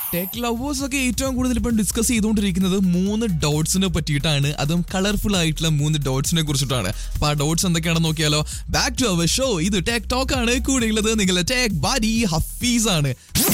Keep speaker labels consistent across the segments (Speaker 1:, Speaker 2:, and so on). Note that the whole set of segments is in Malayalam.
Speaker 1: ടെക് ലവേഴ്സ് ഒക്കെ ഏറ്റവും കൂടുതൽ ഇപ്പം ഡിസ്കസ് ചെയ്തുകൊണ്ടിരിക്കുന്നത് മൂന്ന് ഡോട്ട്സിനെ പറ്റിയിട്ടാണ് അതും കളർഫുൾ ആയിട്ടുള്ള മൂന്ന് ഡോട്ട്സിനെ കുറിച്ചിട്ടാണ് അപ്പൊ ആ ഡോട്ട്സ് എന്തൊക്കെയാണെന്ന് നോക്കിയാലോ ബാക്ക് ടു അവർ ഷോ ഇത് ടെക് ടോക്ക് ആണ് കൂടെയുള്ളത് നിങ്ങളുടെ ടെക് ബാരി ഹഫീസ് ആണ്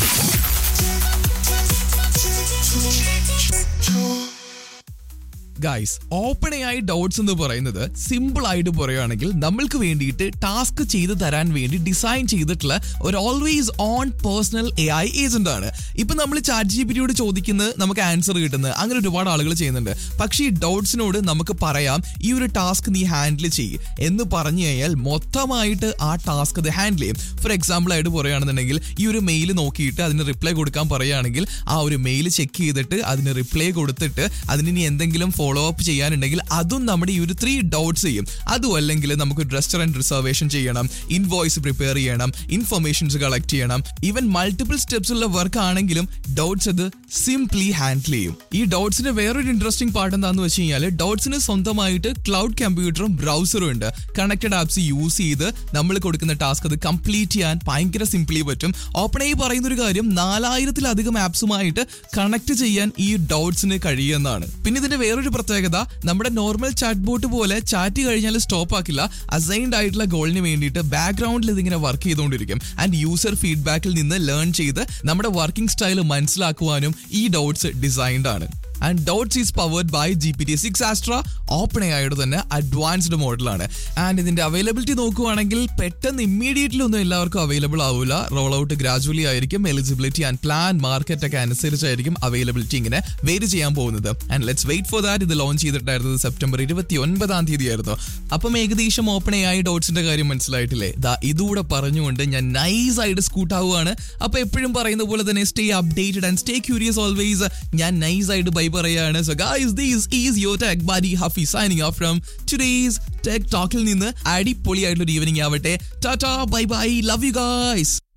Speaker 1: ഗൈസ് ഓപ്പൺ ആയി ഡൗട്ട്സ് എന്ന് പറയുന്നത് സിമ്പിൾ ആയിട്ട് പറയുകയാണെങ്കിൽ നമ്മൾക്ക് വേണ്ടിയിട്ട് ടാസ്ക് ചെയ്ത് തരാൻ വേണ്ടി ഡിസൈൻ ചെയ്തിട്ടുള്ള ഒരു always on personal A I agent ആണ് ഇപ്പൊ നമ്മൾ ചാറ്റ് ജി പി ടിയോട് ചോദിക്കുന്നത് നമുക്ക് ആൻസർ കിട്ടുന്നത് അങ്ങനെ ഒരുപാട് ആളുകൾ ചെയ്യുന്നുണ്ട് പക്ഷേ ഈ ഡൗട്ട്സിനോട് നമുക്ക് പറയാം ഈ ഒരു ടാസ്ക് നീ ഹാൻഡിൽ ചെയ്യ് എന്ന് പറഞ്ഞു കഴിഞ്ഞാൽ മൊത്തമായിട്ട് ആ ടാസ്ക് അത് ഹാൻഡിൽ ചെയ്യും ഫോർ എക്സാമ്പിൾ ആയിട്ട് പറയുകയാണെന്നുണ്ടെങ്കിൽ ഈ ഒരു മെയിൽ നോക്കിയിട്ട് അതിന് റിപ്ലൈ കൊടുക്കാൻ പറയുകയാണെങ്കിൽ ആ ഒരു മെയിൽ ചെക്ക് ചെയ്തിട്ട് അതിന് റിപ്ലൈ കൊടുത്തിട്ട് അതിന് ഇനി എന്തെങ്കിലും ഫോളോ അപ്പ് ചെയ്യാനുണ്ടെങ്കിൽ അതും നമ്മുടെ ഈ ഒരു ത്രീ ഡൗട്ട്സ് ചെയ്യും അതും അല്ലെങ്കിൽ നമുക്ക് റെസ്റ്റോറൻറ്റ് റിസർവേഷൻ ചെയ്യണം ഇൻവോയ്സ് പ്രിപ്പയർ ചെയ്യണം ഇൻഫർമേഷൻസ് കളക്ട് ചെയ്യണം ഈവൻ മൾട്ടിപ്പിൾ സ്റ്റെപ്സ് ഉള്ള വർക്ക് ആണെങ്കിലും ഡൗട്ട്സ് അത് സിംപ്ലി ഹാൻഡിൽ ചെയ്യും ഈ ഡൗട്ട്സിന് വേറൊരു ഇൻട്രസ്റ്റിംഗ് പാർട്ട് എന്താണെന്ന് വെച്ച് കഴിഞ്ഞാൽ ഡൗട്ട്സിന് സ്വന്തമായിട്ട് ക്ലൗഡ് കമ്പ്യൂട്ടറും ബ്രൗസറും ഉണ്ട് കണക്റ്റഡ് ആപ്സ് യൂസ് ചെയ്ത് നമ്മൾ കൊടുക്കുന്ന ടാസ്ക് അത് കംപ്ലീറ്റ് ചെയ്യാൻ ഭയങ്കര സിംപ്ലി പറ്റും ഓപ്പൺ ആയി പറയുന്ന ഒരു കാര്യം നാലായിരത്തിലധികം ആപ്സുമായിട്ട് കണക്ട് ചെയ്യാൻ ഈ ഡൗട്ട്സിന് കഴിയുമെന്നാണ് പിന്നെ ഇതിന്റെ വേറൊരു പ്രത്യേകത നമ്മുടെ നോർമൽ ചാറ്റ് ബോട്ട് പോലെ ചാറ്റ് കഴിഞ്ഞാൽ സ്റ്റോപ്പ് ആക്കില്ല അസൈൻഡ് ആയിട്ടുള്ള ഗോളിന് വേണ്ടിയിട്ട് ബാക്ക്ഗ്രൗണ്ടിൽ ഇതിങ്ങനെ വർക്ക് ചെയ്തുകൊണ്ടിരിക്കും ആൻഡ് യൂസർ ഫീഡ്ബാക്കിൽ നിന്ന് ലേൺ ചെയ്ത് നമ്മുടെ വർക്കിംഗ് സ്റ്റൈൽ മനസ്സിലാക്കുവാനും ഈ ഡൗട്ട്സ് ഡിസൈൻഡ് ആണ് and dots is powered by G P T six ആസ്ട്ര ഓപ്പൺ ആയിട്ട് തന്നെ അഡ്വാൻസ്ഡ് മോഡലാണ് ആൻഡ് ഇതിന്റെ അവൈലബിലിറ്റി നോക്കുവാണെങ്കിൽ പെട്ടെന്ന് ഇമ്മീഡിയറ്റ്ലി ഒന്നും എല്ലാവർക്കും അവൈലബിൾ ആവില്ല റോൾ ഔട്ട് ഗ്രാജുവലി ആയിരിക്കും എലിജിബിലിറ്റി ആൻഡ് പ്ലാൻ മാർക്കറ്റ് ഒക്കെ അനുസരിച്ചായിരിക്കും അവൈലബിലിറ്റി ഇങ്ങനെ വേരി ചെയ്യാൻ പോകുന്നത് and let's wait for that ഇത് ലോഞ്ച് ചെയ്തിട്ടായിരുന്നത് സെപ്റ്റംബർ ഇരുപത്തി ഒൻപതാം തീയതി ആയിരുന്നു അപ്പം ഏകദേശം ഓപ്പൺ ആയി ഡോട്ട്സിന്റെ കാര്യം മനസ്സിലായിട്ടില്ലേ ദാ ഇതുകൂടെ പറഞ്ഞുകൊണ്ട് ഞാൻ നൈസ് ആയിട്ട് സ്കൂട്ട് ആവുകയാണ് അപ്പൊ എപ്പോഴും പറയുന്ന പോലെ തന്നെ stay updated and stay curious always ഞാൻ നൈസ് ആയിട്ട് ബൈ പറയാണ് so guys these is your tech ബാരി ഹഫി signing off from today's tech ടോക്കിൽ നിന്ന് അടിപൊളിയായിട്ടുള്ള ഒരു ഈവനിങ് ആവട്ടെ ടാറ്റാ bye bye love you guys